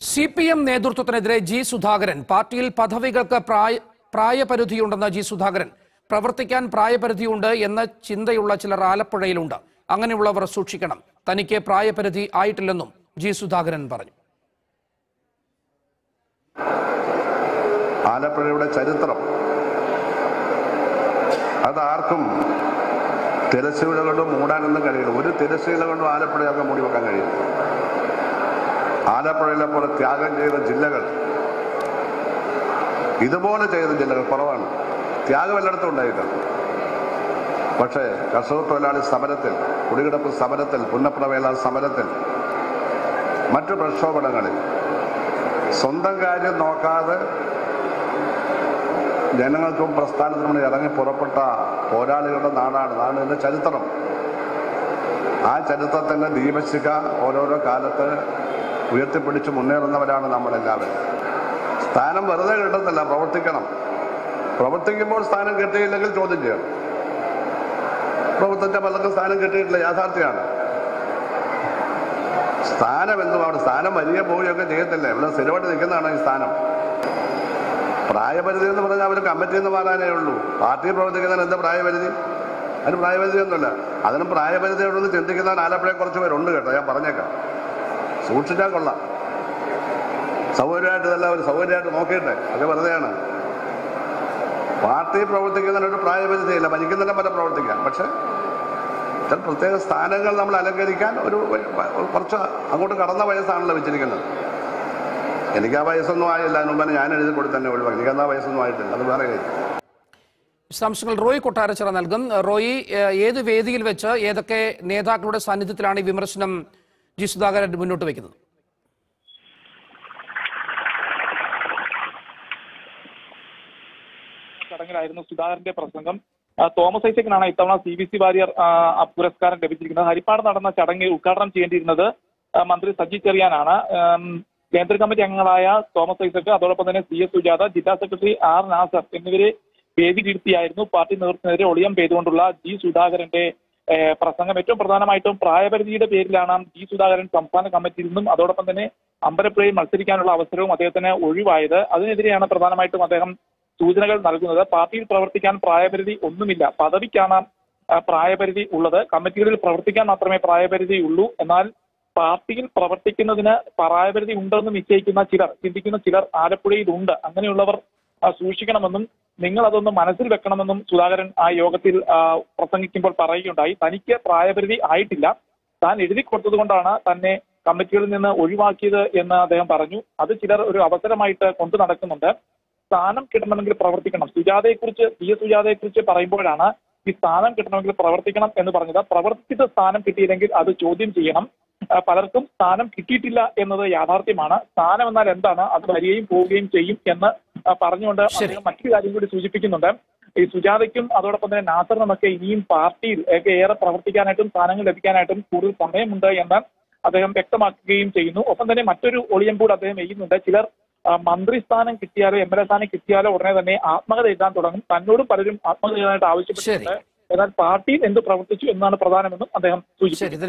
C P M നേതൃത്വത്തിനെതിരെ G Sudhakaran പാർട്ടിയിൽ പദവികൾക്ക് പ്രായ പ്രായപരിധിയുണ്ടെന്ന് ജി സുധാകരൻ പ്രവർത്തിക്കാൻ പ്രായപരിധിയുണ്ട് എന്ന ചിന്തയുള്ള ചിലർ ആലപ്പുഴയിലുണ്ട് അങ്ങനെയുള്ളവർ സൂക്ഷിക്കണം തനിക്ക് പ്രായപരിധി ആയിട്ടില്ലെന്നും ജി സുധാകരൻ പറഞ്ഞു ആലപ്പുഴയുടെ ചരിത്രം അതാർക്കും തിരശ്ശീല കൊണ്ട് മൂടാനൊന്നും കഴിയില്ല ഒരു തിരശ്ശീല കൊണ്ടും ആലപ്പുഴയൊക്കെ മൂടി വെക്കാൻ കഴിയും ആലപ്പുഴയിലെ പോലെ ത്യാഗം ചെയ്ത ജില്ലകൾ ഇതുപോലെ ചെയ്ത ജില്ലകൾ കുറവാണ് ത്യാഗം എല്ലായിടത്തും ഉണ്ടായിട്ടുണ്ട് പക്ഷേ കർഷക തൊഴിലാളി സമരത്തിൽ കുടികിടപ്പ് സമരത്തിൽ പുന്നപ്രവേല സമരത്തിൽ മറ്റു പ്രക്ഷോഭങ്ങളിൽ സ്വന്തം കാര്യം നോക്കാതെ ജനങ്ങൾക്കും പ്രസ്ഥാനത്തിനും വേണ്ടി ഇറങ്ങി പുറപ്പെട്ട പോരാളികളുടെ നാടാണ് നാട് എൻ്റെ ചരിത്രം ആ ചരിത്രത്തിൻ്റെ ദീപശിഖ ഓരോരോ കാലത്ത് ഉയർത്തിപ്പിടിച്ച് മുന്നേറുന്നവരാണ് നമ്മളെല്ലാവരും സ്ഥാനം വെറുതെ കിട്ടത്തില്ല പ്രവർത്തിക്കണം പ്രവർത്തിക്കുമ്പോൾ സ്ഥാനം കിട്ടിയില്ലെങ്കിൽ ചോദ്യം ചെയ്യണം പ്രവർത്തിച്ച പലർക്കും സ്ഥാനം കിട്ടിയിട്ടില്ല യാഥാർത്ഥ്യമാണ് സ്ഥാനം എന്തുവാണ് സ്ഥാനം വലിയ പോവുകയൊക്കെ ചെയ്യത്തില്ലേ ഇവിടെ സ്ഥിരമായിട്ട് നിൽക്കുന്നതാണ് ഈ സ്ഥാനം പ്രായപരിധി എന്ന് പറഞ്ഞാൽ അവർ കമ്മിറ്റിയിൽ നിന്ന് മാറാനേ ഉള്ളൂ പാർട്ടിയിൽ പ്രവർത്തിക്കുന്നതിന് എന്താ പ്രായപരിധി അതിന് പ്രായപരിധി ഒന്നുമില്ല അതിനും പ്രായപരിധി ഉണ്ടെന്ന് ചിന്തിക്കുന്നവൻ ആലപ്പുഴയെ കുറച്ച് പേരുണ്ട് കേട്ടോ ഞാൻ പറഞ്ഞേക്കാം സൂക്ഷിച്ചാൽ കൊള്ളാം സൗകര്യമായിട്ട് ഇതെല്ലാം ഒരു സൗകര്യമായിട്ട് നോക്കിയിട്ടെ അത് വെറുതെയാണ് പാർട്ടി പ്രവർത്തിക്കുന്നതിന് ഒരു പ്രായപരിധിയില്ല മരിക്കുന്നതിനെ പല പ്രവർത്തിക്കാം പക്ഷെ ചില പ്രത്യേക സ്ഥാനങ്ങൾ നമ്മൾ അലങ്കരിക്കാൻ ഒരു കുറച്ച് അങ്ങോട്ട് കടന്ന വയസ്സാണല്ലോ വെച്ചിരിക്കുന്നത് എനിക്ക് ആ വയസ്സൊന്നും ആയില്ല അതിന് മുമ്പേ ഞാൻ എഴുതി കൊടുത്ത് തന്നെ ഒഴിവാക്കി എനിക്ക് ആ വയസ്സൊന്നും ആയിട്ടില്ല അത് വേറെ കാര്യം വിശദാംശങ്ങൾ റോയ് കൊട്ടാരച്ചിറ നൽകും റോയി ഏഹ്, ഏത് വേദിയിൽ വെച്ച് ഏതൊക്കെ നേതാക്കളുടെ സാന്നിധ്യത്തിലാണ് ഈ വിമർശനം ജി സുധാകരൻ മുന്നോട്ട് വയ്ക്കുന്നത് ചടങ്ങിലായിരുന്നു സുധാകരന്റെ പ്രസംഗം ആ, തോമസ് ഐസക്കിനാണ് ഇത്തവണ സി ബി സി വാര്യർ ആ, ആ പുരസ്കാരം ലഭിച്ചിരിക്കുന്നത് ഹരിപ്പാട് നടന്ന ചടങ്ങ് ഉദ്ഘാടനം ചെയ്യേണ്ടിയിരുന്നത് ആ, മന്ത്രി സജി ചെറിയാനാണ് ആം, കേന്ദ്ര കമ്മിറ്റി അംഗങ്ങളായ തോമസ് ഐസക് അതോടൊപ്പം തന്നെ സി എസ് സുജാത ജില്ലാ സെക്രട്ടറി ആർ നാസർ എന്നിവരെ വേദിയിലിരുത്തിയായിരുന്നു പാർട്ടി നേതൃത്വത്തിനെതിരെ ഒളിയം ചെയ്തുകൊണ്ടുള്ള ജി സുധാകരന്റെ ഏ, പ്രസംഗം ഏറ്റവും പ്രധാനമായിട്ടും പ്രായപരിധിയുടെ പേരിലാണ് ജി സുധാകരൻ സംസ്ഥാന കമ്മിറ്റിയിൽ നിന്നും അതോടൊപ്പം തന്നെ അമ്പലപ്പുഴയിൽ മത്സരിക്കാനുള്ള അവസരവും അദ്ദേഹത്തിന് ഒഴിവായത് അതിനെതിരെയാണ് പ്രധാനമായിട്ടും അദ്ദേഹം സൂചനകൾ നൽകുന്നത് പാർട്ടിയിൽ പ്രവർത്തിക്കാൻ പ്രായപരിധി ഒന്നുമില്ല പദവിക്കാണ് ആ, പ്രായപരിധി ഉള്ളത് കമ്മിറ്റികളിൽ പ്രവർത്തിക്കാൻ മാത്രമേ പ്രായപരിധി ഉള്ളൂ എന്നാൽ പാർട്ടിയിൽ പ്രവർത്തിക്കുന്നതിന് പ്രായപരിധി ഉണ്ടെന്ന് നിശ്ചയിക്കുന്ന ചിലർ ചിന്തിക്കുന്ന ചിലർ ആലപ്പുഴയിലുണ്ട് അങ്ങനെയുള്ളവർ ആ, സൂക്ഷിക്കണമെന്നും നിങ്ങൾ അതൊന്ന് മനസ്സിൽ വെക്കണമെന്നും സുധാകരൻ ആ യോഗത്തിൽ ആ, പ്രസംഗിക്കുമ്പോൾ പറയുകയുണ്ടായി തനിക്ക് പ്രായപരിധി ആയിട്ടില്ല താൻ എഴുതി കൊടുത്തത് കൊണ്ടാണ് തന്നെ കമ്മിറ്റികളിൽ നിന്ന് ഒഴിവാക്കിയത് എന്ന് അദ്ദേഹം പറഞ്ഞു അത് ചിലർ ഒരു അവസരമായിട്ട് കൊണ്ടു നടക്കുന്നുണ്ട് സ്ഥാനം കിട്ടണമെങ്കിൽ പ്രവർത്തിക്കണം സുജാതയെക്കുറിച്ച് പി എസ് സുജാതയെക്കുറിച്ച് പറയുമ്പോഴാണ് ഈ സ്ഥാനം കിട്ടണമെങ്കിൽ പ്രവർത്തിക്കണം എന്ന് പറഞ്ഞത് പ്രവർത്തിച്ച സ്ഥാനം കിട്ടിയില്ലെങ്കിൽ അത് ചോദ്യം ചെയ്യണം ആ, പലർക്കും സ്ഥാനം കിട്ടിയിട്ടില്ല എന്നത് യാഥാർത്ഥ്യമാണ് സ്ഥാനം എന്നാൽ എന്താണ് അത് വരികയും പോവുകയും ചെയ്യും എന്ന് ആ, പറഞ്ഞുകൊണ്ട് ശരി. അദ്ദേഹം മറ്റൊരു കാര്യം കൂടി സൂചിപ്പിക്കുന്നുണ്ട് ഈ സുജാതയ്ക്കും അതോടൊപ്പം തന്നെ നാസറിനുമൊക്കെ ഇനിയും പാർട്ടിയിൽ ഒക്കെ ഏറെ പ്രവർത്തിക്കാനായിട്ടും സ്ഥാനങ്ങൾ ലഭിക്കാനായിട്ടും കൂടുതൽ സമയമുണ്ട് എന്ന് അദ്ദേഹം വ്യക്തമാക്കുകയും ചെയ്യുന്നു ഒപ്പം തന്നെ മറ്റൊരു ഒളിയം കൂടെ അദ്ദേഹം ചെയ്യുന്നുണ്ട് ചിലർ ആ, മന്ത്രിസ്ഥാനം കിട്ടിയാലോ എം എൽ എ സ്ഥാനം കിട്ടിയാലോ ഉടനെ തന്നെ ആത്മകഥ എഴുതാൻ തുടങ്ങും തന്നോടും പലരും ആത്മകഥ എഴുതാനായിട്ട് ആവശ്യപ്പെട്ടിട്ടുണ്ട് എന്നാൽ പാർട്ടിയിൽ എന്ത് പ്രവർത്തിച്ചു എന്നാണ് പ്രധാനമെന്നും അദ്ദേഹം സൂചിപ്പിച്ചു ശരി